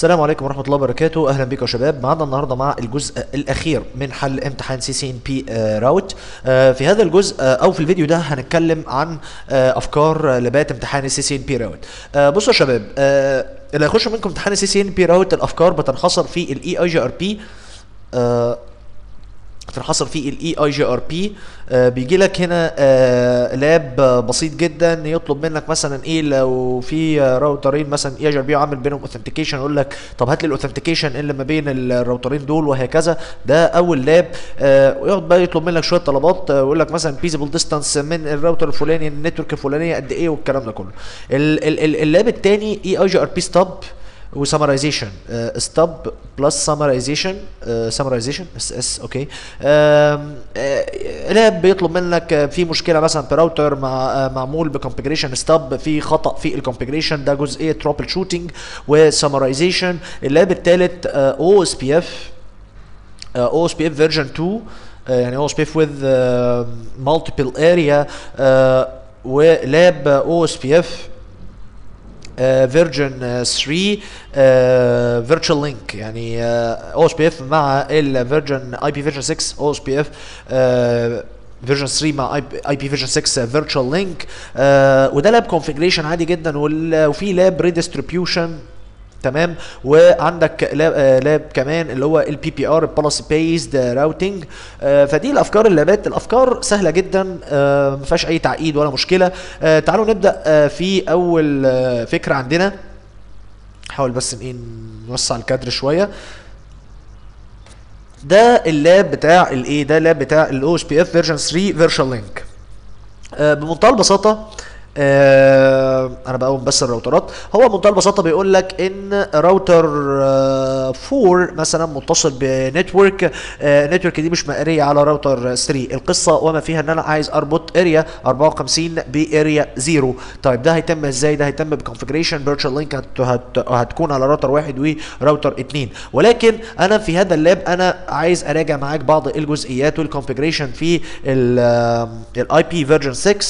السلام عليكم ورحمة الله وبركاته أهلا بكم يا شباب معنا النهاردة مع الجزء الأخير من حل امتحان سي سي ان بي راوت في هذا الجزء آه، أو في الفيديو ده هنتكلم عن آه، أفكار لبات امتحان السي سي ان بي راوت بصوا يا شباب آه، اللي هيخش منكم امتحان السي سي ان بي راوت الأفكار بتنحصر في الاي اي جي ار بي تنحصر في الاي اي جي ار بي بيجي لك هنا آه لاب آه، بسيط جدا يطلب منك مثلا ايه لو في آه، راوترين مثلا اي جي ار بي عامل بينهم اوثنتيكيشن يقول لك طب هات لي الاوثنتيكيشن اللي ما بين الراوترين دول وهكذا ده اول لاب آه ويقعد بقى يطلب منك شويه طلبات آه ويقول لك مثلا بيزبل ديستانس من الراوتر الفلاني النتورك الفلانيه قد ايه والكلام ده كله ال- ال- ال- اللاب الثاني اي اي جي ار بي ستاب وسمرايزيشن ستوب بلس سمرايزيشن سمرايزيشن اس اس اوكي لاب بيطلب منك آه، في مشكله مثلا في راوتر مع آه، معمول بكونفجريشن ستوب في خطا في الكونفجريشن ده جزئيه تروبل شوتنج وسمرايزيشن اللاب الثالث او اس بي اف او اس بي اف فيرجن 2 آه، يعني او اس بي اف وذ مالتيبل اريا ولاب او اس بي اف فيرجن 3 فيرتشوال لينك يعني او اس بي اف مع الفيرجن اي بي فيرجن 6 او اس بي اف فيرجن 3 مع اي بي فيرجن 6 فيرتشوال لينك وده لاب كونفجريشن عادي جدا وال- وفي لاب ريديستريبيوشن تمام وعندك لاب, آه لاب كمان اللي هو البي بي ار بوليسي بيزد راوتنج فدي الافكار اللابات الافكار سهله جدا آه ما فيهاش اي تعقيد ولا مشكله آه تعالوا نبدا آه في اول آه فكره عندنا نحاول بس ايه نوسع الكادر شويه ده اللاب بتاع الايه ده اللاب بتاع الاو اس بي اف فيرجن 3 فيرشوال لينك آه، بمنتهى البساطه آه انا بقوم بس الراوترات هو بمنتهى البساطه بيقول لك ان راوتر آه 4 مثلا متصل بنتورك آه نتورك دي مش مقريه على راوتر 3 القصه وما فيها ان انا عايز اربط اريا 54 باريا 0 طيب ده هيتم ازاي ده هيتم بكونفجريشن فيرتشوال لينك هت هت هتكون على راوتر واحد وراوتر اتنين ولكن انا في هذا اللاب انا عايز اراجع معاك بعض الجزئيات والكونفجريشن في الاي بي فيرجن 6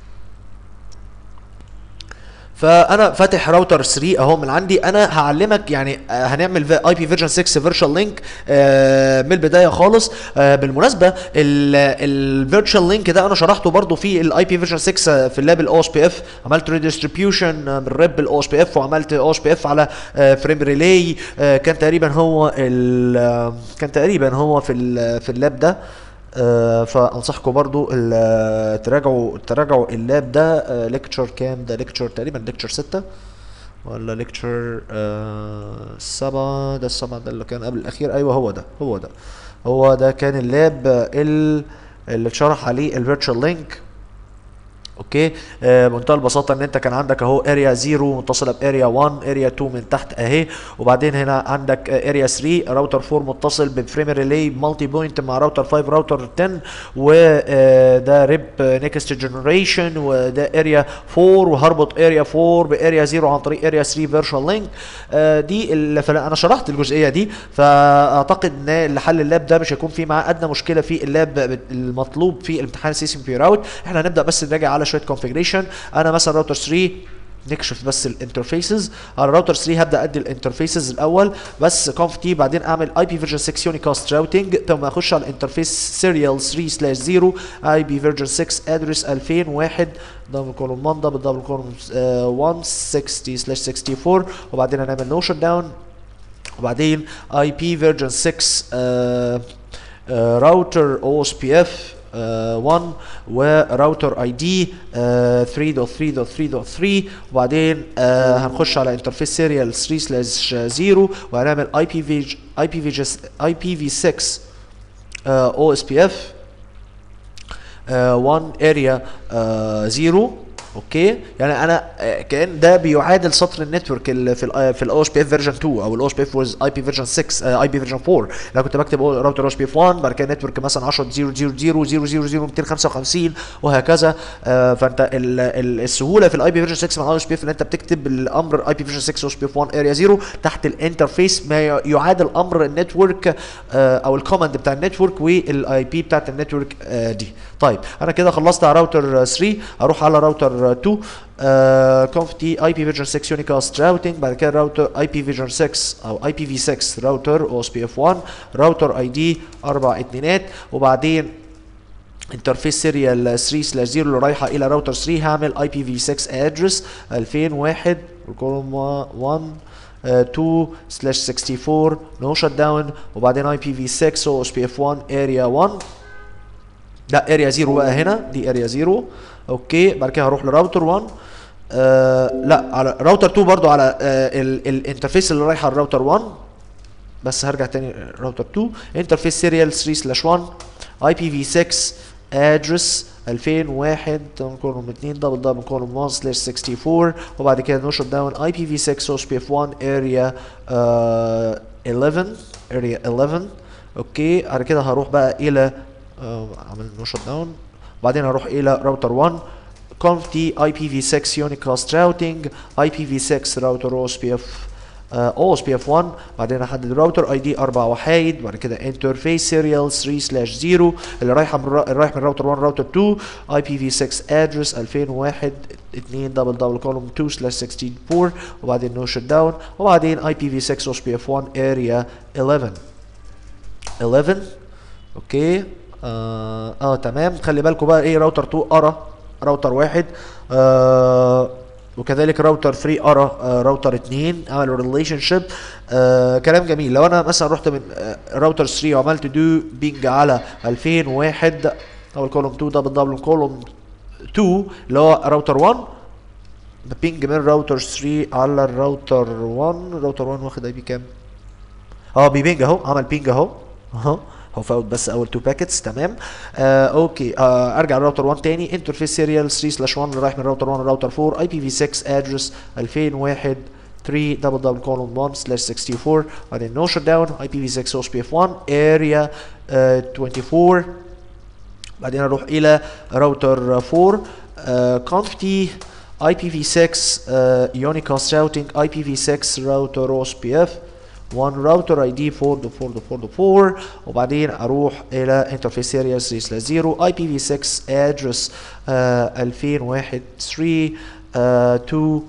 فانا فاتح راوتر 3 اهو من عندي انا هعلمك يعني آه، هنعمل اي بي فيرجن 6 فيرتشوال لينك من البدايه خالص آه، بالمناسبه الفيرتشوال لينك ده انا شرحته برضو في الاي بي فيرجن 6 في اللاب الاو اس بي اف عملت ريديستريبيوشن من ريب الاو اس بي اف وعملت او اس بي اف على فريم ريلاي كان تقريبا هو ال- آه، كان تقريبا هو في ال- في اللاب ده آه، فانصحكم برضو ال- تراجعوا تراجعوا اللاب ده ليكتشر كام ده ليكتشر تقريبا ليكتشر 6 ولا ليكتشر سبعة ده السبعة ده اللي كان قبل الأخير أيوه هو ده هو ده هو ده كان اللاب آه، ال- اللي اتشرح عليه الفيرتشوال لينك اوكي آه بمنتهى البساطه ان انت كان عندك اهو اريا 0 متصله باريا 1 اريا 2 من تحت اهي وبعدين هنا عندك اريا 3 راوتر 4 متصل بفريم ريلي مالتي بوينت مع راوتر 5 راوتر 10 وده ريب نيكست جنريشن وده اريا 4 وهربط اريا 4 باريا 0 عن طريق اريا 3 فيرشوال لينك دي ال- فأنا- انا شرحت الجزئيه دي فاعتقد ان لحل اللاب ده مش هيكون في معاه ادنى مشكله في اللاب بت- المطلوب في الامتحان سي سي بي راوت احنا هنبدا بس نراجع على شويه كونفجريشن انا مثلا راوتر 3 نكشف بس الانترفيسز على راوتر 3 هبدا ادي الانترفيسز الاول بس كونف تي بعدين اعمل اي بي فيرجن 6 يونيكاست راوتنج ثم اخش على الانترفيس سيريال 3 سلاش 0 اي بي فيرجن 6 ادرس 2001 دبل كولوم 1 دبل دبل كولوم 160 سلاش 64 وبعدين هنعمل نو شت داون وبعدين اي بي فيرجن 6 راوتر او اس بي اف 1 وراوتر اي دي 3.3.3.3 وبعدين آه، هنخش على انترفيس سيريال 3 سلاش 0 وهنعمل اي بي في اي بي في اي بي في 6 او اس بي اف 1 اريا 0 اوكي يعني انا آه، كان ده بيعادل سطر النتورك اللي في ال في الاو اس بي اف فيرجن 2 او الاو اس بي اف ويز اي بي فيرجن 6 اي بي فيرجن 4 لو كنت بكتب راوتر او اس بي اف 1 بعد كده نتورك مثلا 10 0 0 0 0 0 0 255 وهكذا آه، فانت ال- ال- السهوله في الاي بي فيرجن 6 مع الاو اس بي اف ان انت بتكتب الامر اي بي فيرجن 6 او اس بي اف 1 اريا 0 تحت الانترفيس ما ي- يعادل امر النتورك آه، او الكوماند بتاع النتورك والاي بي بتاعت النتورك آه، دي طيب انا كده خلصت على راوتر 3 اروح على راوتر راوتر 2 آه كونف تي اي بي فيجن 6 يونيكاست راوتنج بعد كده راوتر اي بي فيجن 6 او اي بي في 6 راوتر او اس بي اف 1 راوتر اي دي اربع اتنينات وبعدين انترفيس سيريال 3 سلاش 0 اللي رايحه الى راوتر 3 هعمل اي بي في 6 ادرس 2001 كولوم 1 2 سلاش 64 نو شت داون وبعدين اي بي في 6 او اس بي اف 1 اريا 1 لا اريا 0 بقى هنا دي اريا 0 اوكي بعد كده هروح لراوتر 1 آه لا على راوتر 2 برضو على آه ال- الانترفيس اللي رايحه الراوتر 1 بس هرجع تاني راوتر 2 انترفيس سيريال 3 سلاش 1 اي بي في 6 ادرس 2001 كولوم 2 دبل دبل كولوم 1 سلاش 64 وبعد كده نوشر داون اي بي في 6 او اس بي اف 1 اريا 11 اريا 11 اوكي بعد كده هروح بقى الى آه، عمل نوشر داون بعدين هروح الى راوتر 1 conf t IPv6 unicast routing IPv6 راوتر او اس بي اف او اس بي اف 1 بعدين احدد راوتر اي دي 4 وحايد بعد كده انترفيس سيريال 3 سلاش 0 اللي رايحه من الرا- اللي رايح من راوتر 1 راوتر 2 اي بي في 6 ادرس 2001 2 دبل دبل كولوم 2 سلاش 64 وبعدين نو شت داون وبعدين اي بي في 6 او اس بي اف 1 اريا 11 11 اوكي اه, آه تمام خلي بالكم بقى ايه راوتر 2 ارى راوتر واحد آه وكذلك راوتر 3 ارى آه راوتر 2 عملوا ريليشن شيب آه كلام جميل لو انا مثلا رحت من آه راوتر 3 وعملت دو بينج على 2001 اول كولوم 2 دبل دبل كولوم 2 اللي هو راوتر 1 بينج من راوتر 3 على الراوتر 1 راوتر 1 واخد اي بي كام؟ اه بيبينج اهو عمل بينج اهو اهو هو فوت بس اول تو باكيتس تمام آه اوكي آه ارجع لراوتر 1 تاني انترفيس سيريال 3 سلاش 1 اللي رايح من راوتر 1 لراوتر 4 اي بي في 6 ادرس 2001 3 دبل دبل كولون 1 سلاش 64 بعدين نو شت داون اي بي في 6 او اس بي اف 1 اريا 24 بعدين اروح الى راوتر 4 كونف تي اي بي في 6 يونيكاست راوتنج اي بي في 6 راوتر او اس بي اف 1 راوتر اي دي 4 دو 4 دو 4 دو 4 وبعدين اروح الى انترفيس اريا 3 سلاش 0 اي بي في 6 ادرس 2001 3 2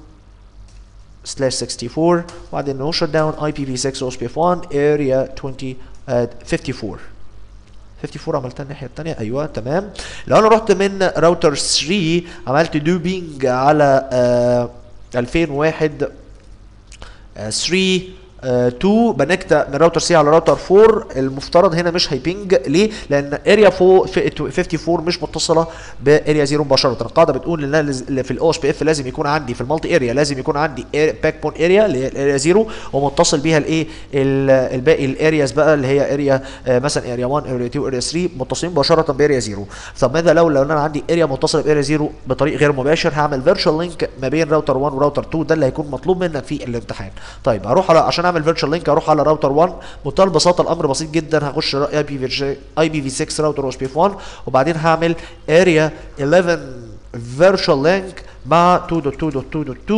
سلاش 64 وبعدين نو شت داون اي بي في 6 او اس بي اف 1 اريا 20 آه، 54 54 عملتها الناحيه الثانيه ايوه تمام لو انا رحت من راوتر 3 عملت دو بينج على آه 2001 آه 3 2 بنكت من راوتر 3 على راوتر 4 المفترض هنا مش هيبينج ليه؟ لان اريا 54 مش متصله باريا 0 مباشره القاعده بتقول ان أنا لز- في الاو اس بي اف لازم يكون عندي في المالتي اريا لازم يكون عندي باك بون اريا اللي هي الاريا 0 ومتصل بيها الايه ال- الباقي الارياز بقى اللي هي اريا آه، مثلا اريا 1 اريا 2 اريا 3 متصلين مباشره باريا 0 طب ماذا لو لو انا عندي اريا متصله باريا 0 بطريق غير مباشر هعمل فيرتشوال لينك ما بين راوتر 1 وراوتر 2 ده اللي هيكون مطلوب منك في الامتحان طيب هروح على عشان اعمل فيرتشوال لينك اروح على راوتر 1 بمنتهى البساطه الامر بسيط جدا هخش اي بي في اي بي في 6 راوتر او اس بي اف 1 وبعدين هعمل اريا 11 فيرتشوال لينك مع 2.2.2.2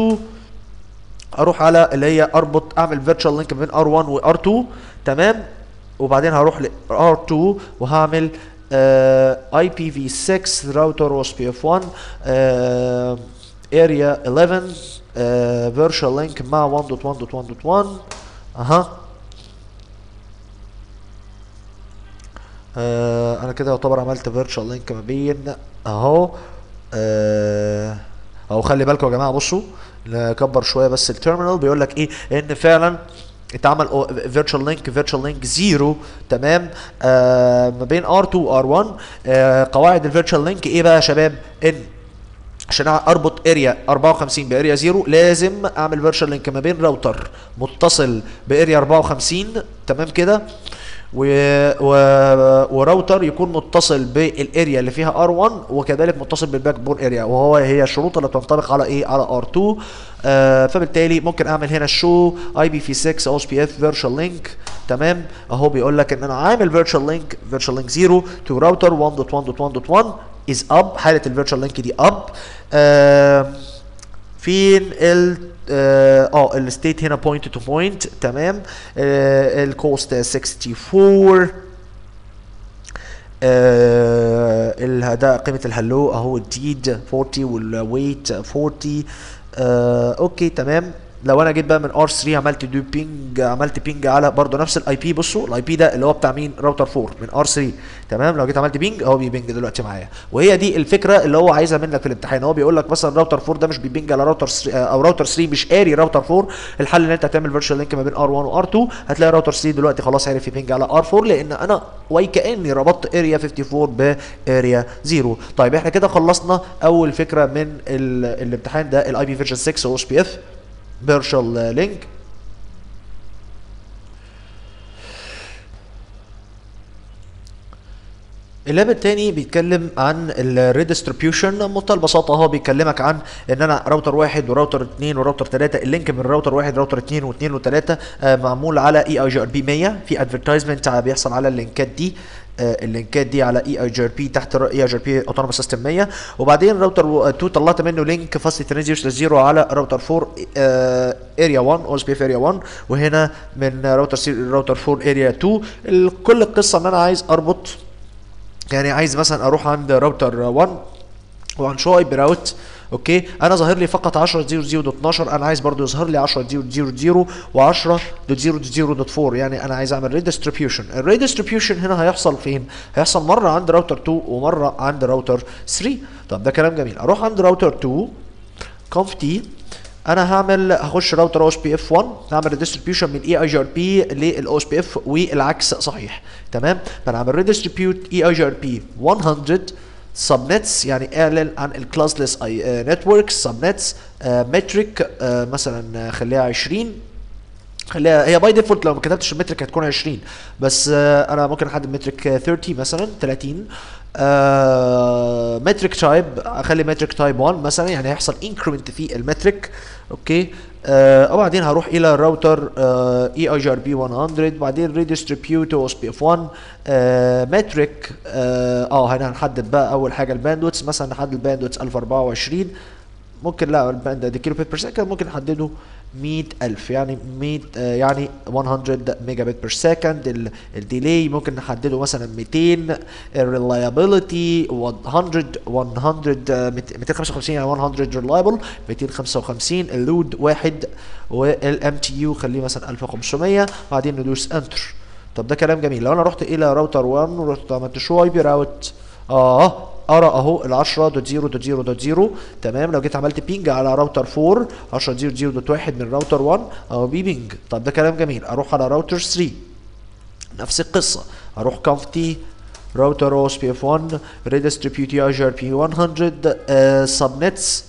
اروح على اللي هي اربط اعمل فيرتشوال لينك بين ار1 وار2 تمام وبعدين هروح ل R2 وهعمل اي بي في 6 راوتر او اس بي اف 1 اريا 11 فيرتشوال لينك مع 1.1.1.1 اها آه انا كده يعتبر عملت فيرتشوال لينك ما بين اهو آه اهو خلي بالكم يا جماعه بصوا نكبر شويه بس التيرمينال بيقول لك ايه ان فعلا اتعمل فيرتشوال لينك فيرتشوال لينك زيرو تمام آه ما بين R2 و R1 آه قواعد الفيرتشوال لينك ايه بقى يا شباب ان عشان اربط اريا 54 باريا 0 لازم اعمل فيرتشوال لينك ما بين راوتر متصل باريا 54 تمام كده و... و... وراوتر يكون متصل بالاريا اللي فيها R1 وكذلك متصل بالباك بون اريا وهو هي الشروط اللي بتنطبق على ايه على R2 آه فبالتالي ممكن اعمل هنا شو اي بي في 6 او اس بي اف فيرتشوال لينك تمام اهو بيقول لك ان انا عامل فيرتشوال لينك فيرتشوال لينك 0 تو راوتر 1.1.1.1 از اب حاله الفيرتشوال لينك دي اب آه فين ال اه الستيت هنا بوينت تو بوينت تمام آه الكوست 64 آه ال- ده قيمه الهلو اهو الديد 40 والويت 40 آه اوكي تمام لو انا جيت بقى من ار 3 عملت دو بينج عملت بينج على برضه نفس الاي بي بصوا الاي بي ده اللي هو بتاع مين راوتر 4 من ار 3 تمام لو جيت عملت بينج هو بيبينج دلوقتي معايا وهي دي الفكره اللي هو عايزها منك في الامتحان هو بيقول لك مثلا راوتر 4 ده مش بيبينج على راوتر 3 او راوتر 3 مش قاري راوتر 4 الحل ان انت هتعمل فيرتشوال لينك ما بين ار 1 وار 2 هتلاقي راوتر 3 دلوقتي خلاص عرف يبينج على ار 4 لان انا وكاني ربطت اريا 54 باريا 0 طيب احنا كده خلصنا اول فكره من ال- الامتحان ده الاي بي فيرجن 6 او اس بي اف فيرتشوال لينك اللاب التاني بيتكلم عن الريدستريبيوشن بمنتهى البساطه هو بيكلمك عن ان انا راوتر واحد وراوتر اتنين وراوتر تلاته اللينك من راوتر واحد راوتر اتنين واتنين وتلاته آه، معمول على اي اي جي ار بي 100 في ادفرتايزمنت بيحصل على اللينكات دي آه، اللينكات دي على اي اي جي ار بي تحت اي اي جي ار بي اوتونوموس سيستم 100 وبعدين راوتر 2 طلعت منه لينك فاست ترانزيوس للزيرو على راوتر 4 اريا 1 او اس بي اف اريا 1 وهنا من راوتر راوتر 4 اريا 2 ال- كل القصه ان انا عايز اربط يعني عايز مثلا اروح عند راوتر 1 وعن شو اي براوت اوكي انا ظاهر لي فقط 10 0 0 دوت 12 انا عايز برضو يظهر لي 10 0 0 0 و10 دوت 0 دوت 0 دوت 4 يعني انا عايز اعمل ريدستريبيوشن الريدستريبيوشن هنا هيحصل فين هيحصل مره عند راوتر 2 ومره عند راوتر 3 طب ده كلام جميل اروح عند راوتر 2 conf t انا هعمل هخش راوتر او اس بي اف 1 هعمل ريدستريبيوشن من اي اي جي ار بي للاو اس بي اف والعكس صحيح تمام فانا هعمل ريدستريبيوت اي اي جي ار بي 100 سبنتس يعني اعلن عن الكلاسلس اي نتوركس سبنتس متريك مثلا آه، خليها 20 خليها هي باي ديفولت لو ما كتبتش المترك هتكون 20 بس آه انا ممكن احدد مترك آه، 30 مثلا 30 آه مترك تايب اخلي مترك تايب 1 مثلا يعني هيحصل انكريمنت في المترك اوكي آه وبعدين هروح الى الراوتر اي اي جي ار بي 100 بعدين ريديستريبيوت او اس بي اف 1 آه مترك اه آه، هنا هنحدد بقى اول حاجه الباندويتس مثلا نحدد الباندويتس 1024 ممكن لا الباند دي كيلو بيت بير سكند ممكن نحدده 100000 يعني 100 آه، يعني 100 ميجا بت بير سكند الديلي ممكن نحدده مثلا 200 الريلايبيليتي 100 100 آه، 255 يعني 100 ريلايبل 255 اللود واحد والام تي يو خليه مثلا 1500 بعدين ندوس انتر طب ده كلام جميل لو انا رحت الى راوتر 1 ورحت عملت شو اي بي راوت اه ارى اهو ال 10 دوت 0 دوت 0 دوت 0 تمام لو جيت عملت بينج على راوتر 4 10 0 0 دوت 1 من راوتر 1 اهو بي بينج طب ده كلام جميل اروح على راوتر 3 نفس القصه اروح كونف تي راوتر او اس بي اف 1 ريدستريبيوت اي جي ار بي 100 سبنتس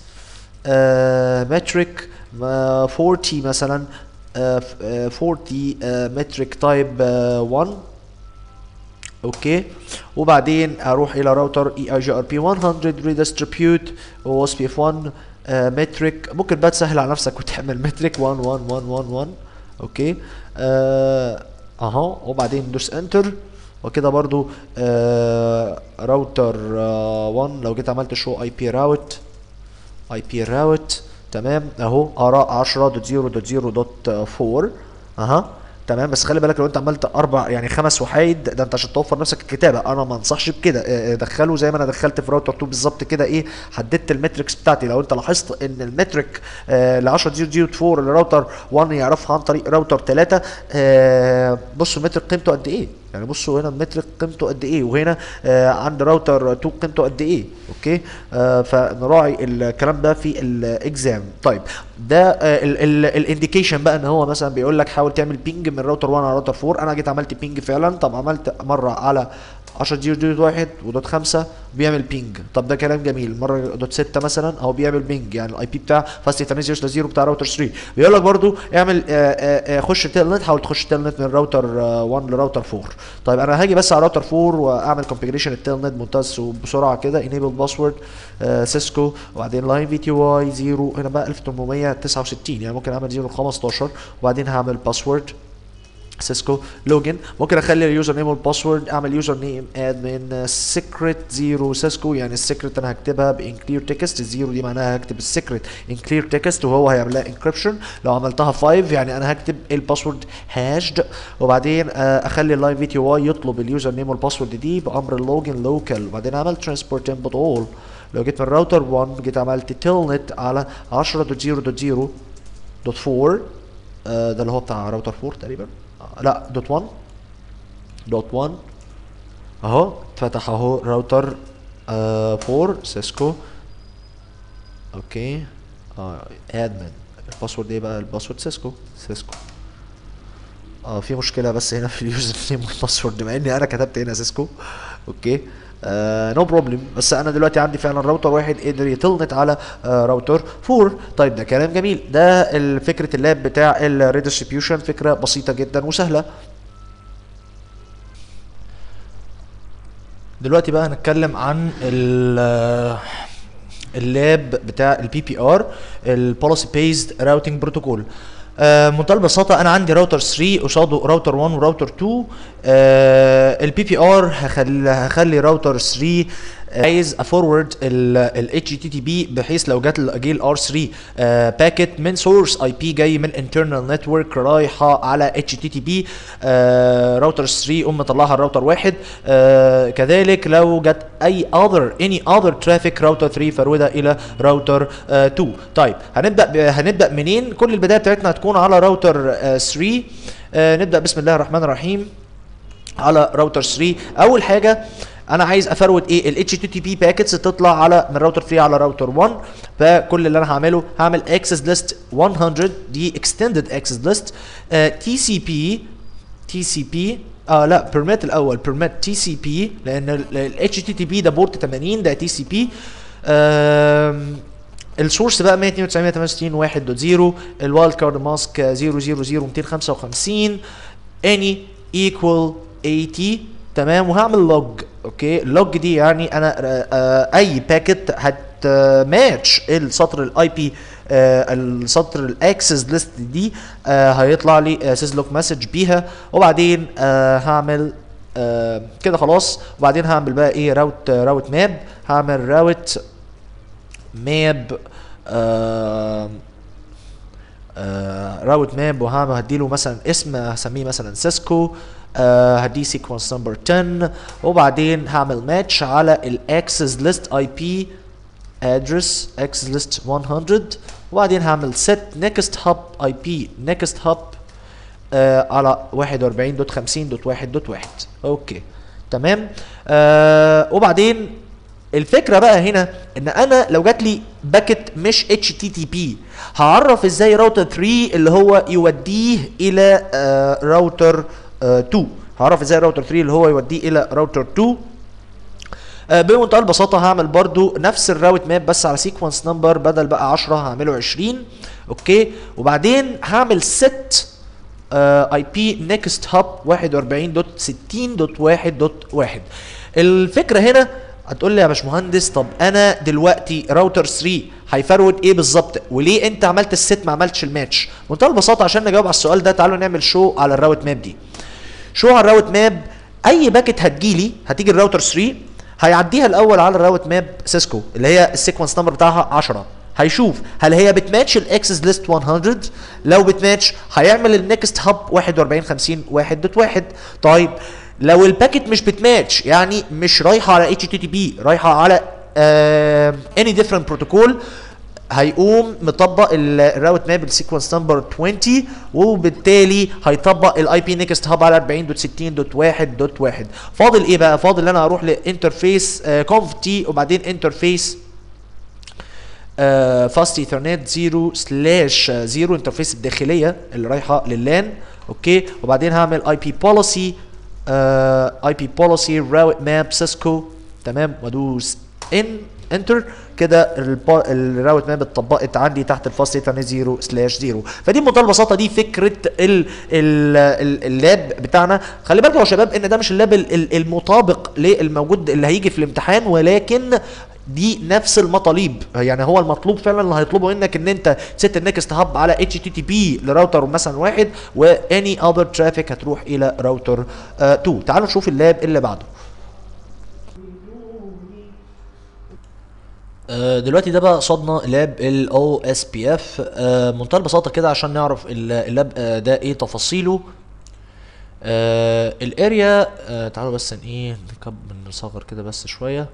متريك 40 مثلا آه، ف- آه، 40 متريك تايب 1 اوكي وبعدين اروح الى راوتر اي اي جي ار بي 100 ريدستريبيوت او اس بي اف 1 متريك ممكن بقى تسهل على نفسك وتعمل متريك 1 1 1 1 1 اوكي آه، اهو وبعدين ندوس انتر وكده برضو آه راوتر آه 1 لو جيت عملت شو اي بي راوت اي بي راوت تمام اهو اراء 10.0.0.4 اها تمام بس خلي بالك لو انت عملت اربع يعني خمس وحايد ده انت عشان توفر نفسك الكتابه انا ما انصحش بكده اه، اه، دخله زي ما انا دخلت في راوتر 2 بالظبط كده ايه حددت المتركس بتاعتي لو انت لاحظت ان المترك آه ل 10.0.0.4 اللي راوتر 1 يعرفها عن طريق راوتر 3 آه بصوا المترك قيمته قد ايه يعني بصوا هنا المترك قيمته قد ايه وهنا آه عند راوتر 2 قيمته قد ايه اوكي آه فنراعي الكلام ده في الاكزام طيب ده آه الانديكيشن بقى ان هو مثلا بيقول لك حاول تعمل بينج من راوتر 1 على راوتر 4 انا جيت عملت بينج فعلا طب عملت مره على 10 0 دوت 1 ودوت 5 بيعمل بينج طب ده كلام جميل مره دوت 6 مثلا اهو بيعمل بينج يعني الاي بي بتاع فاست 8 0 بتاع راوتر 3 بيقول لك برضو اعمل آه، آه، آه، خش تيل نت حاول تخش تيل نت من راوتر 1 لراوتر 4 طيب انا هاجي بس على راوتر 4 واعمل كونفيجريشن التيل نت ممتاز وبسرعه كده انيبل باسورد سيسكو وبعدين لاين في تي واي 0 هنا بقى 1869 يعني ممكن اعمل 0 15 وبعدين هعمل باسورد سيسكو لوجن ممكن اخلي اليوزر نيم والباسورد اعمل يوزر نيم ادمن سيكريت زيرو سيسكو يعني السيكريت انا هكتبها بان كلير تكست الزيرو دي معناها هكتب السيكريت ان كلير تكست وهو هيعمل لها انكربشن لو عملتها 5 يعني انا هكتب الباسورد هاشد وبعدين آه، اخلي اللاين في تي واي يطلب اليوزر نيم والباسورد دي بامر اللوجن لوكال وبعدين عملت ترانسبورت انبوت اول لو جيت من راوتر 1 جيت عملت تيلنت على 10.0.0 دوت 4 آه، ده اللي هو بتاع راوتر 4 تقريبا آه، لا دوت 1 دوت 1 اهو اتفتح اهو راوتر آه 4 سيسكو اوكي اه ادمن الباسورد ايه بقى الباسورد سيسكو سيسكو اه في مشكله بس هنا في اليوزر نيم والباسورد بما اني انا كتبت هنا سيسكو اوكي نو بروبلم بس انا دلوقتي عندي فعلا راوتر واحد قدر يتلنت على آه راوتر 4 طيب ده كلام جميل ده ال- فكره اللاب بتاع الريدستريبيوشن فكره بسيطه جدا وسهله دلوقتي بقى هنتكلم عن ال اللاب بتاع البي بي ار البوليسي بيزد راوتنج بروتوكول بمنتهى البساطه انا عندي راوتر 3 قصاده راوتر 1 وراوتر 2 البي بي ار هخلي هخلي راوتر 3 عايز افورورد ال اتش تي تي بي بحيث لو جت ال- جه الار 3 باكيت من سورس اي بي جاي من انترنال نتورك رايحه على اتش تي تي بي راوتر 3 قوم مطلعها الراوتر واحد آه، كذلك لو جت اي اذر اني اذر ترافيك راوتر 3 فروده الى راوتر 2 طيب هنبدا ب- هنبدا منين كل البدايه بتاعتنا هتكون على راوتر 3 آه، نبدا بسم الله الرحمن الرحيم على راوتر 3 اول حاجه انا عايز افرود ايه ال HTTP باكيتس تطلع على من راوتر 3 على راوتر 1 فكل اللي انا هعمله هعمل access list 100 دي extended access list آه TCP TCP اه لا permit الاول permit TCP لان ال ال HTTP ده بورت 80 ده TCP آم السورس بقى 192.168.1.0 الوايلد كارد ماسك 000255 any equal 80 تمام وهعمل لوج اوكي اللوج دي يعني انا آه، آه، اي باكيت هتماتش السطر الاي بي السطر الاكسس ليست دي آه، هيطلع لي سيزلوك مسج بيها وبعدين آه، هعمل آه، كده خلاص وبعدين هعمل بقى ايه راوت راوت ماب هعمل راوت ماب آه آه راوت ماب وهعمل هديله مثلا اسم هسميه مثلا سيسكو آه هديه سيكونس نمبر 10 وبعدين هعمل ماتش على الاكسس ليست اي بي ادرس اكسس ليست 100 وبعدين هعمل set next hub اي بي next hub آه على 41.50.1.1 اوكي تمام آه وبعدين الفكره بقى هنا ان انا لو جات لي باكت مش اتش تي تي بي هعرف ازاي راوتر 3 اللي هو يوديه الى آه راوتر آه 2 هعرف ازاي راوتر 3 اللي هو يوديه الى راوتر 2 آه، بمنتهى البساطه هعمل برضو نفس الراوت ماب بس على سيكونس نمبر بدل بقى 10 هعمله 20 اوكي وبعدين هعمل ست اي بي نيكست هاب 41.60.1.1 الفكره هنا هتقول لي يا باشمهندس طب انا دلوقتي راوتر 3 هيفرود ايه بالظبط وليه انت عملت الست ما عملتش الماتش بمنتهى البساطه عشان نجاوب على السؤال ده تعالوا نعمل شو على الراوت ماب دي شو على الراوت ماب اي باكت هتجيلي هتيجي الراوتر 3 هيعديها الاول على الراوت ماب سيسكو اللي هي السيكونس نمبر بتاعها 10 هيشوف هل هي بتماتش الاكسس ليست 100 لو بتماتش هيعمل النكست هاب 41 50 1.1 طيب لو الباكت مش بتماتش يعني مش رايحه على اتش تي تي بي رايحه على اني ديفرنت بروتوكول هيقوم مطبق الراوت ماب السيكونس نمبر 20 وبالتالي هيطبق الاي بي نيكست هاب على 40.60.1.1 فاضل ايه بقى فاضل ان انا اروح لانترفيس كونف تي وبعدين انترفيس فاست ايثرنت 0 سلاش 0 انترفيس الداخليه اللي رايحه لللان اوكي وبعدين هعمل اي بي بوليسي اي بي بوليسي راوت ماب سيسكو تمام وادوس ان انتر كده البا- الراوت ماب اتطبقت عندي تحت الفاست ايثرنت 0 سلاش 0 فدي بمنتهى البساطه دي فكره ال ال ال اللاب بتاعنا خلي بالكم يا شباب ان ده مش اللاب ال- ال- المطابق للموجود اللي هيجي في الامتحان ولكن دي نفس المطالب يعني هو المطلوب فعلا اللي هيطلبه منك ان انت تست النكست هاب على اتش تي تي بي لراوتر مثلا واحد واني اذر ترافيك هتروح الى راوتر 2 تعالوا نشوف اللاب اللي بعده آه، دلوقتي ده بقى قصادنا لاب الاو اس بي اف بمنتهى البساطه كده عشان نعرف ال- اللاب آه، ده ايه تفاصيله آه الاريا آه تعالوا بس ن- ايه نكب نصغر كده بس شويه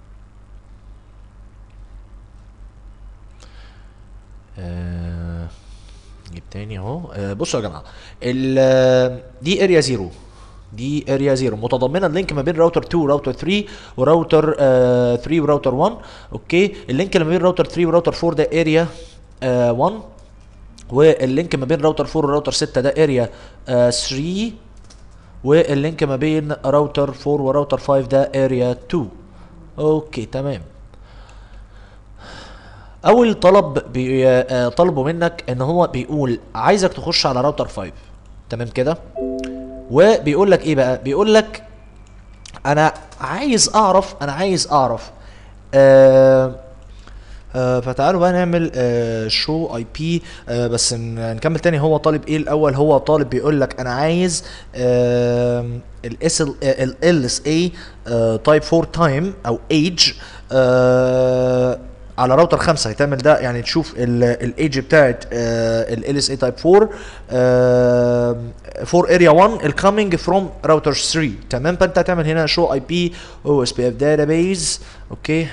آه نجيب تاني اهو آه بصوا يا جماعه ال- آه، دي اريا زيرو دي اريا زيرو متضمنه اللينك ما بين راوتر 2 وراوتر 3 وراوتر آه 3 وراوتر 1 اوكي اللينك اللي ما بين راوتر 3 وراوتر 4 ده اريا آه 1 واللينك ما بين راوتر 4 وراوتر 6 ده اريا آه 3 واللينك ما بين راوتر 4 وراوتر 5 ده اريا 2 اوكي تمام اول طلب بي... آه، طلبه منك ان هو بيقول عايزك تخش على راوتر 5 تمام كده وبيقول لك ايه بقى بيقول لك انا عايز اعرف انا عايز اعرف آه آه فتعالوا بقى نعمل آه شو اي بي آه بس ن- نكمل تاني هو طالب ايه الاول هو طالب بيقول لك انا عايز الاس ال اس اي تايب 4 تايم او ايج على راوتر 5 هيتعمل ده يعني تشوف الايج بتاعت ال اس اي تايب 4 فور اريا 1 الكامينج فروم راوتر 3 تمام فانت هتعمل هنا شو اي بي او اس بي اف داتابيز اوكي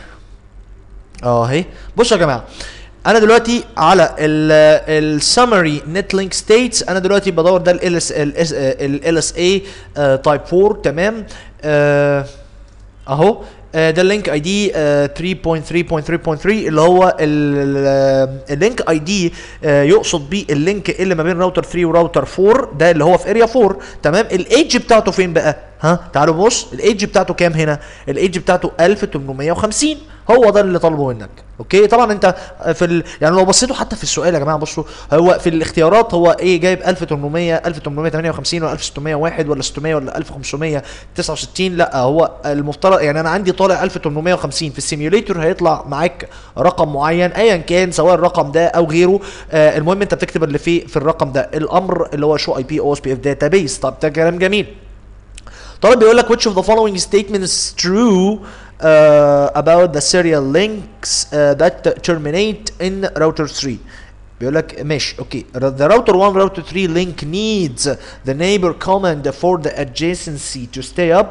اه اهي بصوا يا جماعه انا دلوقتي على السمري نت لينك ستيتس انا دلوقتي بدور ده ال اس ال اس اي تايب 4 تمام آه، اهو آه، ده اللينك اي دي 3.3.3.3 اللي هو اللينك اي دي يقصد بيه اللينك اللي ما بين راوتر 3 وراوتر 4 ده اللي هو في اريا 4 تمام الايدج بتاعته فين بقى ها تعالوا بص الايدج بتاعته كام هنا الايدج بتاعته 1850 هو ده اللي طالبه منك اوكي طبعا انت في ال... يعني لو بصيتوا حتى في السؤال يا جماعه بصوا هو في الاختيارات هو ايه جايب 1800 1858 ولا 1601 ولا 600 ولا 1569 لا هو المفترض يعني انا عندي طالع 1850 في السيميوليتور هيطلع معاك رقم معين ايا كان سواء الرقم ده او غيره آه المهم انت بتكتب اللي فيه في الرقم ده الامر اللي هو شو اي بي او اس بي اف داتابيس طب ده كلام جميل طالب بيقول لك which of the following statements true uh, about the serial links uh, that terminate in router 3 بيقول لك ماشي اوكي the router 1 router 3 link needs the neighbor command for the adjacency to stay up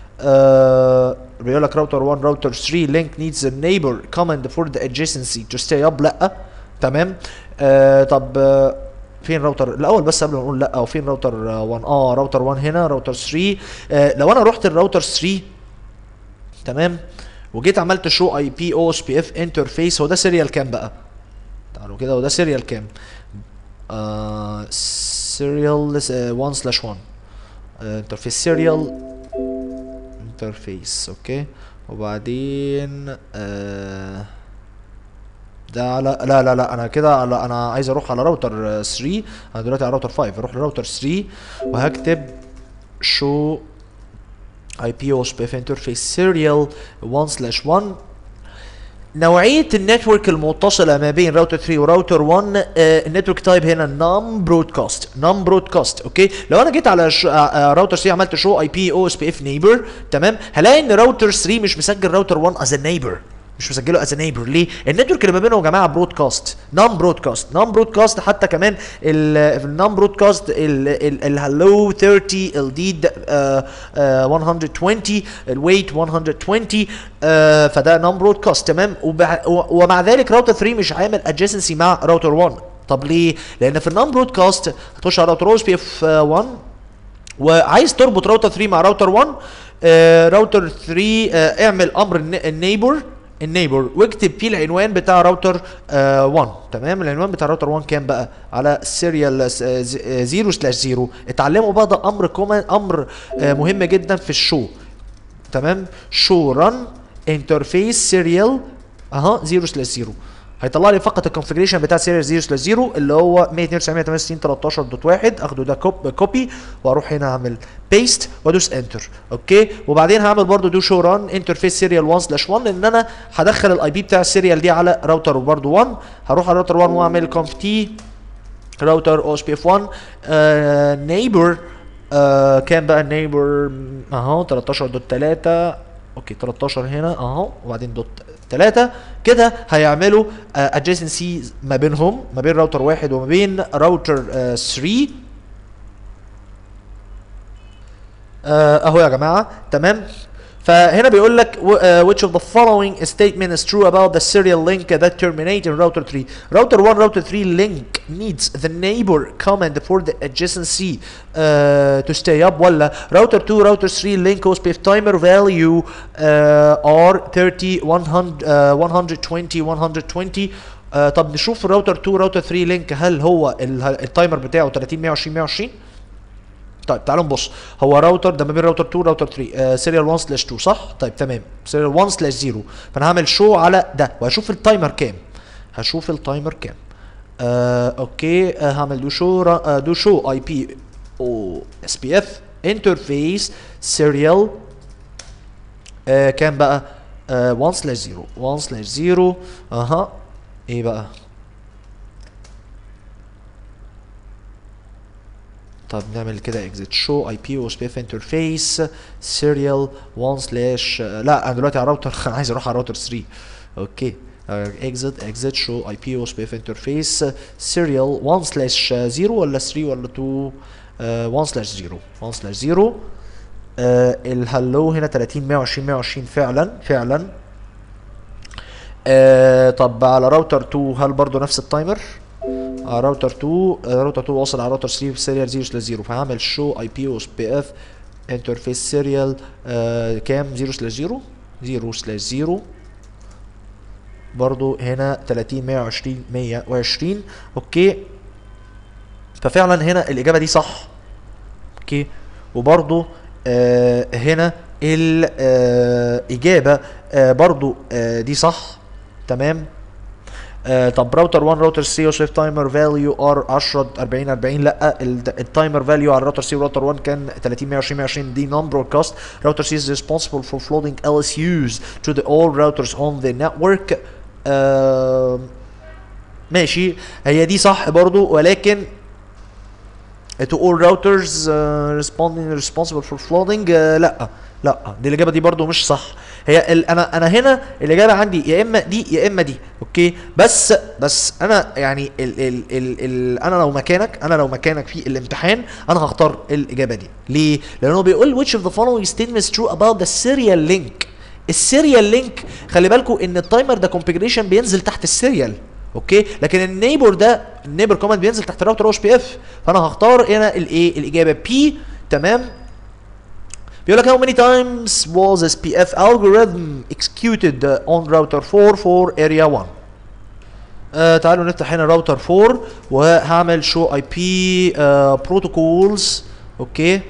uh, بيقول لك router 1 router 3 link needs the neighbor command for the adjacency to stay up لا تمام آه طب آه فين راوتر الاول بس قبل ما نقول لا او فين راوتر 1 اه راوتر 1 هنا راوتر 3 آه لو انا رحت الراوتر 3 تمام وجيت عملت شو اي بي او اس بي اف انترفيس هو ده سيريال كام بقى تعالوا كده هو ده سيريال كام آه سيريال 1 سلاش 1 انترفيس سيريال انترفيس اوكي وبعدين آه ده على لا لا لا انا كده على انا عايز اروح على راوتر 3 انا دلوقتي على راوتر 5 اروح لراوتر 3 وهكتب شو اي بي او سبيف انترفيس سيريال 1 سلاش 1 نوعية النتورك المتصلة ما بين راوتر 3 وراوتر 1 آه النتورك تايب هنا نون برودكاست نون برودكاست اوكي لو انا جيت على ش... آه آه راوتر 3 عملت شو اي بي او اس بي اف نيبر تمام هلاقي ان راوتر 3 مش مسجل راوتر 1 از نيبر مش مسجله از نيبر ليه؟ النتورك اللي ما بينهم يا جماعه برودكاست نون برودكاست نون برودكاست حتى كمان النون برودكاست الهلو 30 الديد 120 الويت 120 آه فده نون برودكاست تمام وبع- و- ومع ذلك راوتر 3 مش عامل ادجنسي مع راوتر 1 طب ليه؟ لان في النون برودكاست هتخش على راوتر او اس بي اف 1 وعايز تربط راوتر 3 مع راوتر 1 آه راوتر 3 آه اعمل امر النيبر النيبر واكتب فيه العنوان بتاع راوتر آه 1 تمام العنوان بتاع راوتر 1 كام بقى على سيريال 0 سلاش 0 اتعلموا بقى ده امر كومن امر آه مهم جدا في الشو تمام شو ران انترفيس سيريال اها 0 سلاش 0 هيطلع لي فقط الكونفجريشن بتاع سيريال 0 سلاش 0 اللي هو 192.168.13.1 اخده ده كوب كوبي واروح هنا اعمل بيست وادوس انتر اوكي وبعدين هعمل برضو دو شو ران انترفيس سيريال 1 سلاش 1 لان انا هدخل الاي بي بتاع السيريال دي على راوتر برضو 1 هروح على راوتر 1 واعمل كونف تي راوتر او اس بي اف 1 نيبر كام بقى النيبر اهو 13.3 اوكي 13 هنا اهو وبعدين دوت 3 كده هيعملوا ادجيسنسي ما بينهم ما بين راوتر واحد وما بين راوتر 3 اهو يا جماعه تمام فهنا بيقول لك which of the following statement is true about the serial link that terminate in router 3 router 1 router 3 link needs the neighbor command for the adjacency uh, to stay up ولا router 2 router 3 link OSPF timer value uh, are 30 100 uh, 120 120 uh, طب نشوف الراوتر 2 راوتر 3 لينك هل هو التايمر بتاعه 30 120 120 طيب تعالوا نبص هو راوتر ده ما بين راوتر 2 راوتر 3 سيريال 1 سلاش 2 صح؟ طيب تمام سيريال 1 سلاش 0 فانا هعمل شو على ده وهشوف التايمر كام هشوف التايمر كام آه اوكي آه هعمل دو شو آه دو شو اي بي او اس بي اف انترفيس سيريال آه كام بقى؟ آه 1 سلاش 0 1 سلاش 0 اها ايه بقى؟ طب نعمل كده exit show IP OSPF interface serial 1 slash لا انا دلوقتي على راوتر انا عايز اروح على راوتر 3 اوكي exit exit show IP OSPF interface serial 1 slash 0 ولا 3 ولا 2 uh, 1 slash 0 1 slash 0 uh, الهلو هنا 30 120 120 فعلا فعلا uh, طب على راوتر 2 هل برضو نفس التايمر؟ على راوتر 2 راوتر 2 واصل على راوتر 3 سيريال 0 سلاش 0 فهعمل شو اي بي او اس بي اف انترفيس سيريال كام 0 سلاش 0 0 سلاش 0 برضو هنا 30 120 120 اوكي ففعلا هنا الاجابه دي صح اوكي وبرضو آه هنا الاجابه آه برضو آه دي صح تمام آه طب راوتر 1 راوتر 3 وسويفت تايمر فاليو ار 10 40 40 لا التايمر فاليو على الراوتر 3 وراوتر 1 كان 30 120 120 دي نون برودكاست راوتر 3 is responsible for floating LSUs to the all routers on the network آه ماشي هي دي صح برضو ولكن to all routers uh, responding responsible for flooding uh, لا لا دي الاجابه دي برضو مش صح هي ال انا انا هنا الاجابه عندي يا اما دي يا اما دي اوكي بس بس انا يعني ال ال ال ال انا لو مكانك انا لو مكانك في الامتحان انا هختار الاجابه دي ليه لانه بيقول which of the following statements true about the serial link السيريال لينك خلي بالكم ان التايمر ده كونفيجريشن بينزل تحت السيريال اوكي لكن النيبر ده النيبر كوماند بينزل تحت الراوتر او اس بي اف فانا هختار هنا الايه الاجابه بي تمام بيقول لك how many times was SPF algorithm executed on router 4 for area 1 آه تعالوا نفتح هنا راوتر 4 وهعمل شو اي بي بروتوكولز اوكي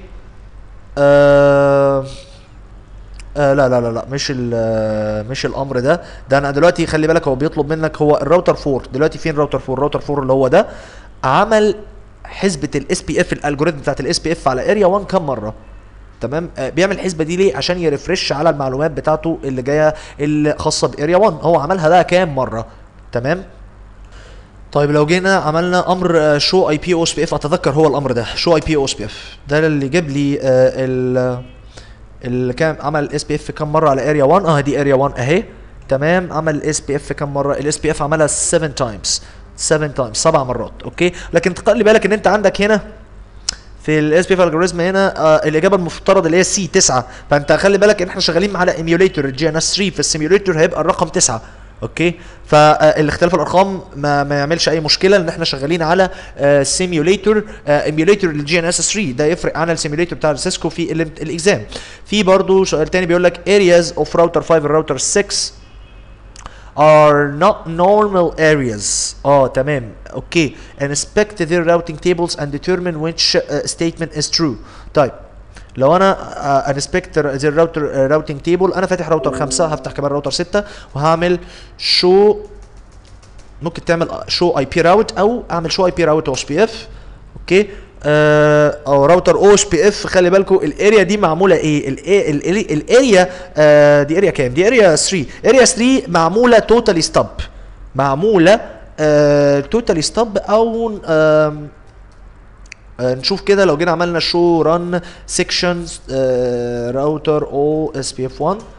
آه آه لا لا لا لا مش مش الامر ده ده انا دلوقتي خلي بالك هو بيطلب منك هو الراوتر 4 دلوقتي فين راوتر 4 الراوتر 4 اللي هو ده عمل حسبه الاس بي اف الالجوريثم بتاعت الاس بي اف على اريا 1 كام مره تمام آه بيعمل الحسبه دي ليه عشان يرفرش على المعلومات بتاعته اللي جايه اللي خاصه باريا 1 هو عملها ده كام مره تمام طيب لو جينا عملنا امر شو اي بي او اس بي اف اتذكر هو الامر ده شو اي بي او اس بي اف ده اللي جاب لي آه ال اللي كان عمل اس بي اف كام مره على اريا 1 اه دي اريا 1 اهي تمام عمل الاس بي اف كام مره الاس بي اف عملها 7 تايمز 7 تايمز سبع مرات اوكي لكن خلي بالك ان انت عندك هنا في الاس بي اف الجوريزم هنا آه الاجابه المفترض اللي هي سي 9 فانت خلي بالك ان احنا شغالين على ايميوليتور الجي ان اس 3 فالسيميوليتور هيبقى الرقم 9 اوكي فالاختلاف الارقام ما, ما يعملش اي مشكله لان احنا شغالين على سيميوليتور ايميوليتور للجي ان اس 3 ده يفرق عن السيميوليتور بتاع سيسكو في الاكزام في برضو سؤال تاني بيقول لك areas of router 5 and router 6 are not normal areas اه تمام اوكي inspect their routing tables and determine which uh, statement is true طيب لو انا انسبكت زي الراوتر راوتنج تيبل انا فاتح راوتر 5 هفتح كمان راوتر 6 وهعمل شو ممكن تعمل شو اي بي راوت او اعمل شو اي بي راوت او اس بي اف اوكي آه او راوتر او اس بي اف خلي بالكم الاريا دي معموله ايه الاريا آه دي اريا كام دي اريا 3 اريا 3 معموله توتالي ستوب معموله توتالي ستوب او آم، آه، نشوف كده لو جينا عملنا شو ران سيكشنز راوتر او اس بي اف 1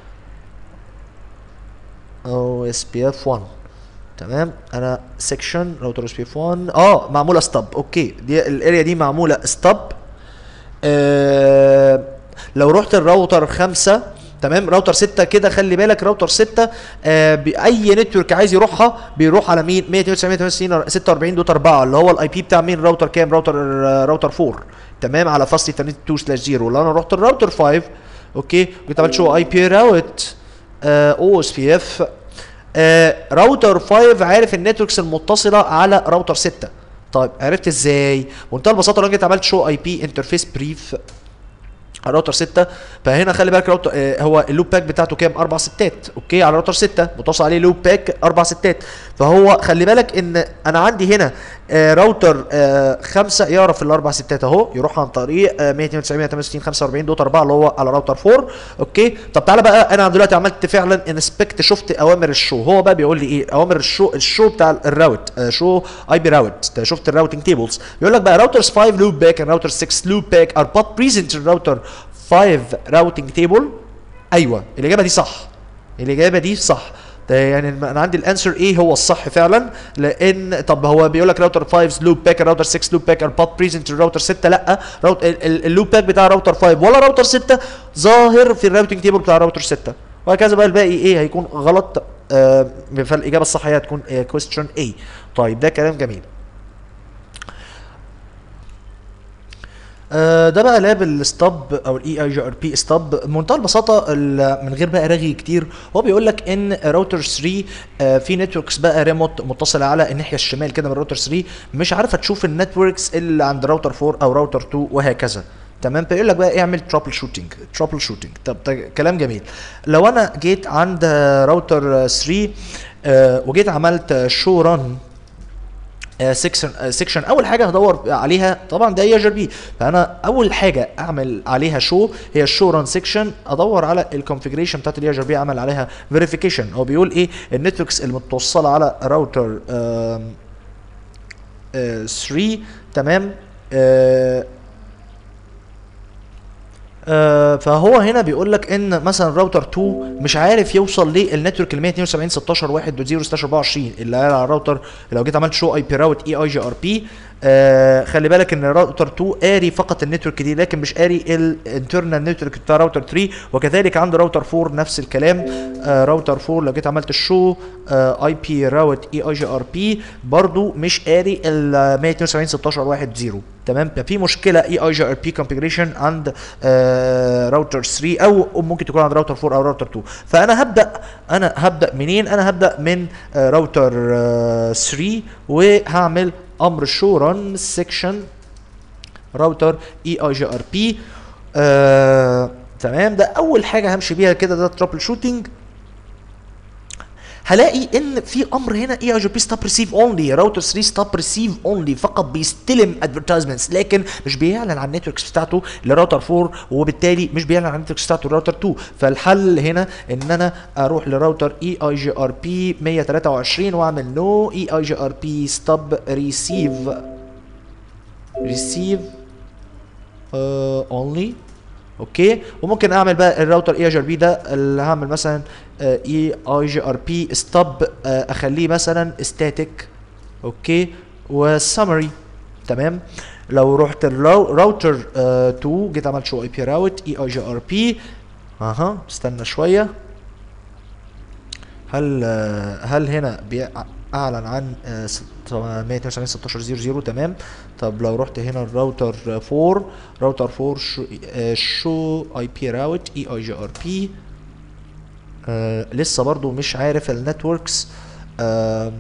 او اس بي اف 1 تمام انا سيكشن راوتر اس بي اف 1 اه معموله ستوب اوكي دي الاريا دي معموله ستوب آه لو رحت الراوتر خمسة تمام راوتر 6 كده خلي بالك راوتر 6 آه باي نتورك عايز يروحها بيروح على مين 192 46 دوت 4 اللي هو الاي بي بتاع مين راوتر كام راوتر آه، راوتر 4 تمام على فاصل 82 سلاش 0 لو انا رحت الراوتر 5 اوكي كنت عملت شو اي بي راوت او اس بي اف راوتر 5 عارف النتوركس المتصله على راوتر 6 طيب عرفت ازاي بمنتهى البساطه لو جيت عملت شو اي بي انترفيس بريف على راوتر 6 فهنا خلي بالك راوتر آه هو اللوب باك بتاعته كام؟ اربع ستات اوكي على راوتر 6 متصل عليه لوب باك اربع ستات فهو خلي بالك ان انا عندي هنا آه راوتر آه 5 يعرف الاربع ستات اهو يروح عن طريق آه 192 168 45 دوت 4 اللي هو على راوتر 4 اوكي طب تعالى بقى انا دلوقتي عملت فعلا انسبكت شفت اوامر الشو هو بقى بيقول لي ايه اوامر الشو الشو بتاع الراوت آه شو اي بي راوت شفت الراوتنج تيبلز بيقول لك بقى راوترز 5 لوب باك and راوتر 6 لوب باك ار both present in router 5 routing table ايوه الاجابه دي صح الاجابه دي صح ده يعني الم- انا عندي الانسر ايه هو الصح فعلا لان طب هو بيقول لك راوتر 5 لوب باك راوتر 6 لوب باك ار بوت بريزنت الراوتر 6 لا راوت ال- ال- اللوب باك بتاع راوتر 5 ولا راوتر 6 ظاهر في الراوتنج تيبل بتاع راوتر 6 وهكذا بقى الباقي ايه هيكون غلط آه فالاجابه الصح هي هتكون كويستشن اي طيب ده كلام جميل آه، ده بقى لاب الستاب او الاي اي جي ار بي ستاب بمنتهى البساطه ال- من غير بقى رغي كتير هو بيقول لك ان راوتر 3 آه، في نتوركس بقى ريموت متصله على الناحيه الشمال كده من راوتر 3 مش عارفه تشوف النتوركس اللي عند راوتر 4 او راوتر 2 وهكذا تمام بيقول لك بقى اعمل ترابل شوتنج ترابل شوتنج طب ده كلام جميل لو انا جيت عند راوتر 3 آه، وجيت عملت شو ران سيكشن سيكشن اول حاجه هدور عليها طبعا ده اي بي فانا اول حاجه اعمل عليها شو هي الشو ران سيكشن ادور على الكونفيجريشن بتاعت الاي بي اعمل عليها فيريفيكيشن هو بيقول ايه النتوركس المتوصله على راوتر 3 تمام آه، آه، فهو هنا بيقول لك ان مثلا راوتر 2 مش عارف يوصل للنتورك ال 172 16 1 0 16 24 اللي قال على الراوتر لو جيت عملت شو اي بي راوت اي اي جي ار بي خلي بالك ان راوتر 2 قاري فقط النتورك دي لكن مش قاري الانترنال نتورك بتاع راوتر 3 وكذلك عنده راوتر 4 نفس الكلام آه، راوتر 4 لو جيت عملت الشو اي بي راوت اي اي جي ار بي برضو مش قاري ال 172 16 1 0 تمام في مشكله اي اي جي ار بي كونفيجريشن عند آه راوتر 3 او ممكن تكون عند راوتر 4 او راوتر 2 فانا هبدا انا هبدا منين انا هبدا من آه راوتر آه 3 وهعمل امر شو ران سيكشن راوتر اي اي جي ار بي تمام ده اول حاجه همشي بيها كده ده ترابل شوتنج هلاقي ان في امر هنا اي اي جي بي ستوب ريسيف اونلي راوتر 3 ستوب ريسيف اونلي فقط بيستلم ادفرتايزمنتس لكن مش بيعلن عن النتوركس بتاعته لراوتر 4 وبالتالي مش بيعلن عن النتوركس بتاعته لراوتر 2 فالحل هنا ان انا اروح لراوتر اي اي جي ار بي 123 واعمل نو اي اي جي ار بي ستوب ريسيف ريسيف اونلي اوكي وممكن اعمل بقى الراوتر اي جي ار بي ده اللي هعمل مثلا اي اي جي ار بي ستوب اخليه مثلا ستاتيك اوكي وسمري تمام لو رحت الراوتر 2 جيت عملت شو اي بي راوت اي اي جي ار بي اها استنى شويه هل آه، هل هنا بيع- اعلن عن آه، ست- 192 16 00 تمام طب لو رحت هنا الراوتر 4 راوتر 4 شو آه، شو اي بي راوت اي اي جي ار بي لسه برضو مش عارف النتوركس آم،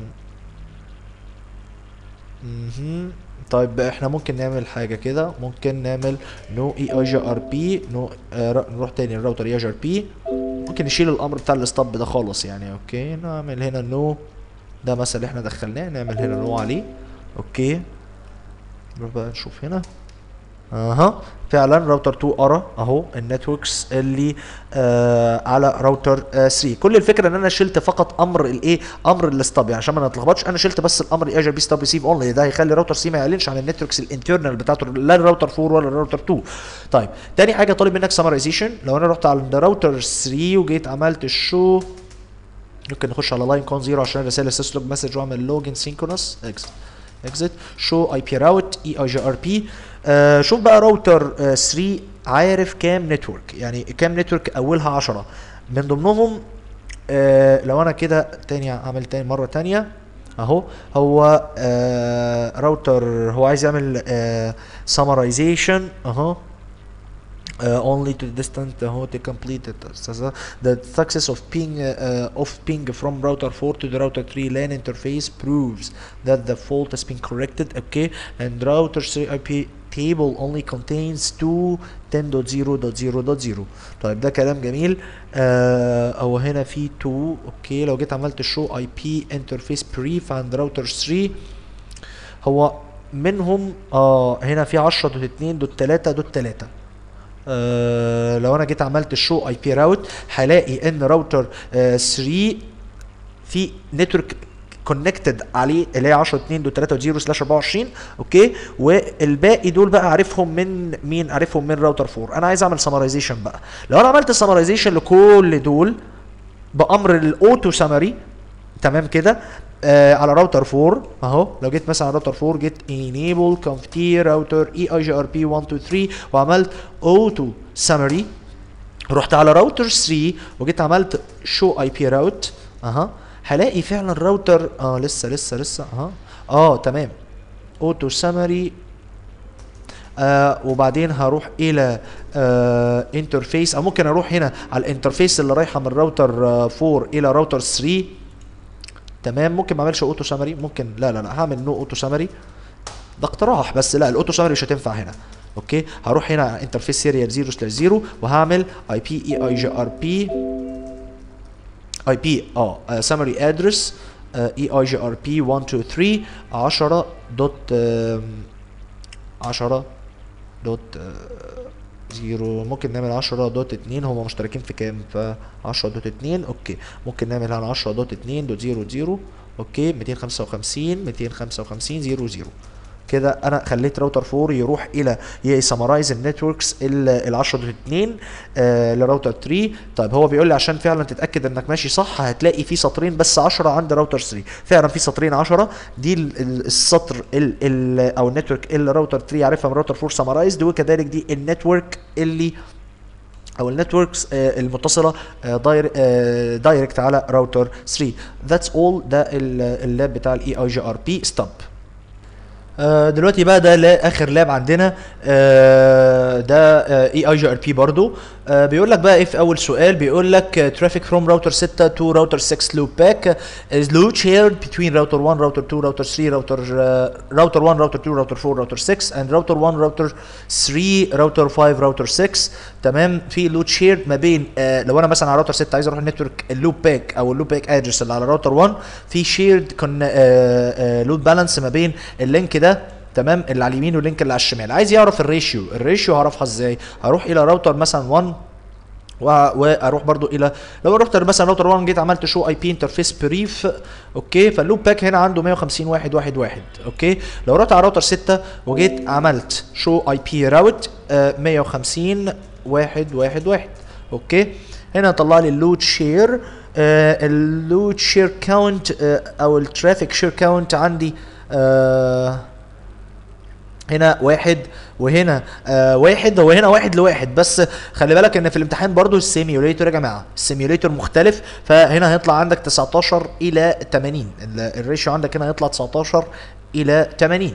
مهم. طيب احنا ممكن نعمل حاجه كده ممكن نعمل نو اي اي جي ار بي نو نروح تاني الراوتر اي جي ار بي ممكن نشيل الامر بتاع الستوب ده خالص يعني اوكي نعمل هنا نو ده مثلا اللي احنا دخلناه نعمل هنا نو عليه اوكي نروح بقى نشوف هنا اها فعلا راوتر 2 ارى اهو النتوركس اللي آه على راوتر آه 3 كل الفكره ان انا شلت فقط امر الايه امر الستاب يعني عشان ما نتلخبطش انا شلت بس الامر اي بي ستاب ريسيف اونلي ده هيخلي راوتر 3 ما يعلنش عن النتوركس الانترنال بتاعته لا الراوتر 4 ولا الراوتر 2 طيب تاني حاجه طالب منك سمرايزيشن لو انا رحت على الراوتر 3 وجيت عملت الشو ممكن نخش على لاين كون زيرو عشان رساله سيسلوج مسج واعمل لوجن سينكرونس اكزت اكزت شو اي بي راوت اي اي جي ار بي شوف بقى راوتر 3 عارف كام نتورك يعني كام نتورك اولها 10 من ضمنهم آه لو انا كده تاني اعمل تاني مره تانية اهو هو آه راوتر هو عايز يعمل آه summarization اهو uh, only to the distant uh, to complete it. So the success of ping uh, of ping from router 4 to the router 3 LAN interface proves that the fault has been corrected. Okay, and router 3 IP table only contains 2 10.0.0.0 طيب ده كلام جميل آه هو هنا في 2 اوكي لو جيت عملت show IP interface brief عند راوتر 3 هو منهم اه هنا في 10 دوت 2 دوت 3 دوت 3 آه لو انا جيت عملت الشو اي بي راوت هلاقي ان راوتر آه 3 في نتورك كونكتد عليه اللي هي 10 2 دوت 3 0 سلاش 24 اوكي والباقي دول بقى عارفهم من مين عارفهم من راوتر 4 انا عايز اعمل سمرايزيشن بقى لو انا عملت سمرايزيشن لكل دول بامر الاوتو سمري تمام كده آه على راوتر 4 اهو لو جيت مثلا على راوتر 4 جيت enable conft راوتر اي اي جي ار بي 1 2 3 وعملت اوتو سمري رحت على راوتر 3 وجيت عملت شو اي بي راوت اها هلاقي فعلا الراوتر اه لسه لسه لسه اها اه تمام اوتو سمري آه وبعدين هروح الى آه انترفيس او ممكن اروح هنا على الانترفيس اللي رايحه من راوتر آه 4 الى راوتر 3 تمام ممكن ما اعملش اوتو سمري ممكن لا لا لا هعمل نو اوتو سمري ده اقتراح بس لا الاوتو سمري مش هتنفع هنا اوكي هروح هنا على انترفيس سيريال 0 سلاش 0 وهعمل اي بي اي اي جي ار بي اي بي اه سمري ادرس اي اي جي ار بي 1 2 3 10 دوت 10 دوت زيرو ممكن نعمل 10 دوت 2 هم مشتركين في كام ف 10 دوت 2 اوكي ممكن نعمل هنا 10 دوت 2 دوت 0 0 اوكي 255 255 0 0 كده انا خليت راوتر 4 يروح الى يسمرايز النتوركس ال 10 دوت 2 آه لراوتر 3 طيب هو بيقول لي عشان فعلا تتاكد انك ماشي صح هتلاقي في سطرين بس 10 عند راوتر 3 فعلا في سطرين 10 دي ال- ال- السطر ال ال او النتورك اللي راوتر 3 عارفها من راوتر 4 سمرايزد وكذلك دي النتورك اللي او النتوركس آه المتصله آه داير آه دايركت على راوتر 3 ذاتس اول ده ال- اللاب بتاع الاي اي جي ار بي ستوب آه، دلوقتي بقى ده لا اخر لاب عندنا آه، ده اي اي جي ار بي برضو آه، بيقول لك بقى ايه في اول سؤال بيقول لك ترافيك فروم راوتر 6 تو راوتر 6 لوب باك is load shared between router 1 router 2 router 3 router uh, router 1 router 2 router 4 router 6 and router 1 router 3 router 5 router 6 تمام في لود شير ما بين آه لو انا مثلا على راوتر 6 عايز اروح النتورك اللوب باك او اللوب باك ادرس اللي على راوتر 1 في شيرد كون لود بالانس ما بين اللينك ده تمام اللي على اليمين واللينك اللي على الشمال عايز يعرف الريشيو الريشيو هعرفها ازاي هروح الى راوتر مثلا 1 و- واروح برضو الى لو رحت مثلا راوتر 1 جيت عملت شو اي بي انترفيس بريف اوكي فاللوب باك هنا عنده 150 واحد واحد واحد اوكي لو رحت على راوتر 6 وجيت عملت شو اي بي راوت 150 واحد واحد واحد اوكي هنا طلع لي اللود شير اللود شير كاونت او الترافيك شير كاونت عندي آه هنا واحد وهنا آه واحد هو هنا واحد لواحد بس خلي بالك ان في الامتحان برضو السيميوليتور يا جماعه السيميوليتور مختلف فهنا هيطلع عندك 19 الى 80 ال- الريشيو عندك هنا هيطلع 19 الى 80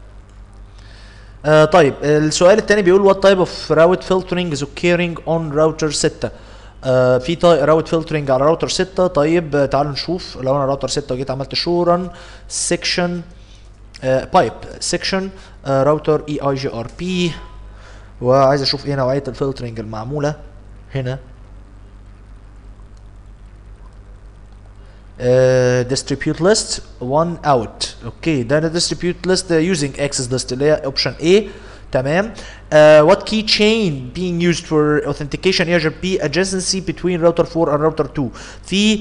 آه طيب السؤال الثاني بيقول what type of route filtering is occurring on router 6 آه في راوت فلترنج على راوتر 6 طيب آه، تعالوا نشوف لو انا راوتر 6 وجيت عملت شو رن سيكشن بايب سيكشن راوتر اي اي جي ار بي وعايز اشوف ايه نوعيه الفلترنج المعموله هنا uh, distribute list one out اوكي ده انا distribute list uh, using access list اللي هي option A تمام uh, what key chain being used for authentication ERP adjacency between router 4 and router 2 في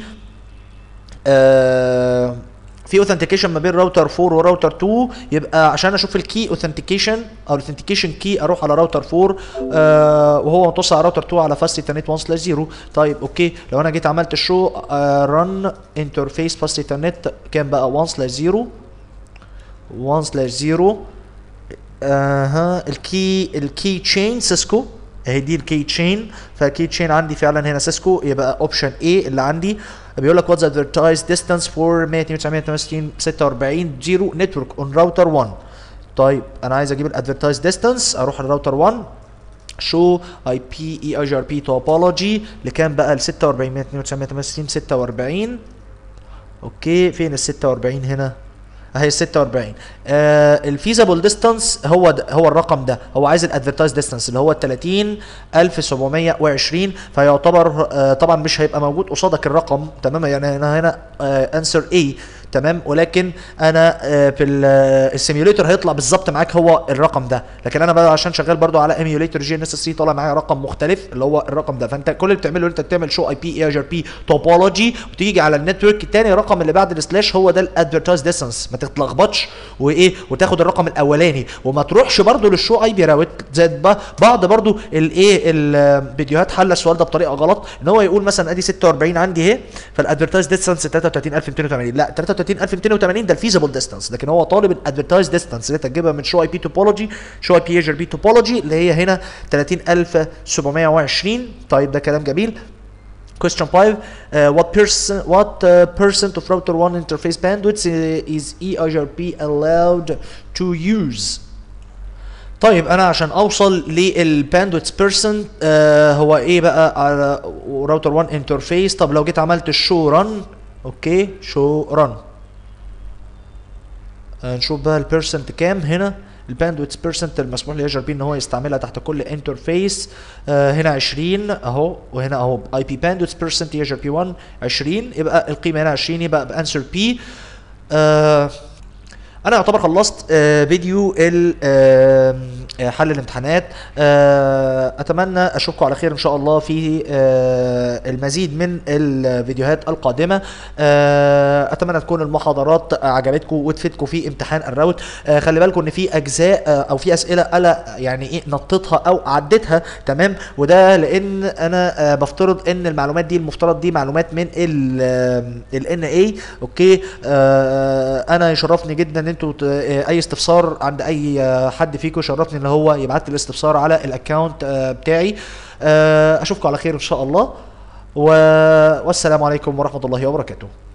آه في اوثنتيكيشن ما بين راوتر 4 وراوتر 2 يبقى عشان اشوف الكي اوثنتيكيشن او الاوثنتيكيشن كي اروح على راوتر 4 آه وهو متوصل على راوتر 2 على فاست ايثرنت 1 سلاش 0 طيب اوكي لو انا جيت عملت الشو رن انترفيس فاست ايثرنت كام بقى 1 سلاش 0 1 سلاش 0 اها الكي الكي تشين سيسكو اهي دي الكي تشين فالكي تشين عندي فعلا هنا سيسكو يبقى اوبشن A اللي عندي بيقول لك واتس ادفرتايز ديستانس فور 192 46 0 نتورك اون راوتر 1 طيب انا عايز اجيب الادفرتايز ديستانس اروح للراوتر 1 شو اي بي اي اي ار بي توبولوجي لكام بقى ال 46 192 46 اوكي فين ال 46 هنا اهي 46 آه الفيزابل ديستانس هو د- هو الرقم ده هو عايز الادفرتايز ديستانس اللي هو 30720 فيعتبر آه طبعا مش هيبقى موجود قصادك الرقم تمام يعني انا هنا انسر اي تمام ولكن انا آه في السيميوليتر هيطلع بالظبط معاك هو الرقم ده لكن انا بقى عشان شغال برضو على ايميوليتر جي ان اس سي طالع معايا رقم مختلف اللي هو الرقم ده فانت كل اللي بتعمله انت بتعمل شو اي بي اي ار بي توبولوجي وتيجي على النتورك الثاني الرقم اللي بعد السلاش هو ده الادفرتايز ديستانس ما تتلخبطش وايه وتاخد الرقم الاولاني وما تروحش برضو للشو اي بي راوت زائد ب- بعض برضو الايه الفيديوهات حل السؤال ده بطريقه غلط ان هو يقول مثلا ادي 46 عندي اهي فالادفرتايز ديستانس 33280 لا 33280 ده الفيزبل ديستانس لكن هو طالب الادفرتايز ديستانس اللي انت تجيبها من شو اي بي توبولوجي شو اي بي ايجر بي توبولوجي اللي هي هنا 30720 طيب ده كلام جميل Question 5 uh, what person what uh, percent of router 1 interface bandwidth uh, is EIGRP allowed to use طيب انا عشان اوصل للباندويتس بيرسنت آه هو ايه بقى على راوتر 1 انترفيس طب لو جيت عملت الشو رن اوكي شو رن آه نشوف بقى البيرسنت كام هنا الباندويتس بيرسنت المسموح لاجر بي ان هو يستعملها تحت كل انترفيس آه هنا 20 اهو وهنا اهو اي بي باندويتس بيرسنت اجر بي 1 20 يبقى القيمه هنا 20 يبقى بانسر بي آه انا يعتبر خلصت آه فيديو ال- آه آه، حل الامتحانات آه اتمنى اشوفكم على خير ان شاء الله في آه المزيد من الفيديوهات القادمه آه اتمنى تكون المحاضرات عجبتكم وتفيدكم في امتحان الراوت آه خلي بالكم ان في اجزاء آه او في اسئله انا يعني ايه نطيتها او عديتها تمام وده لان انا آه بفترض ان المعلومات دي المفترض دي معلومات من ال ان اي اوكي آه انا يشرفني جدا ان انتوا ت- آه، اي استفسار عند اي آه، حد فيكم يشرفني ان هو يبعت لي الاستفسار على الاكونت آه، بتاعي آه، اشوفكم على خير ان شاء الله و... والسلام عليكم ورحمه الله وبركاته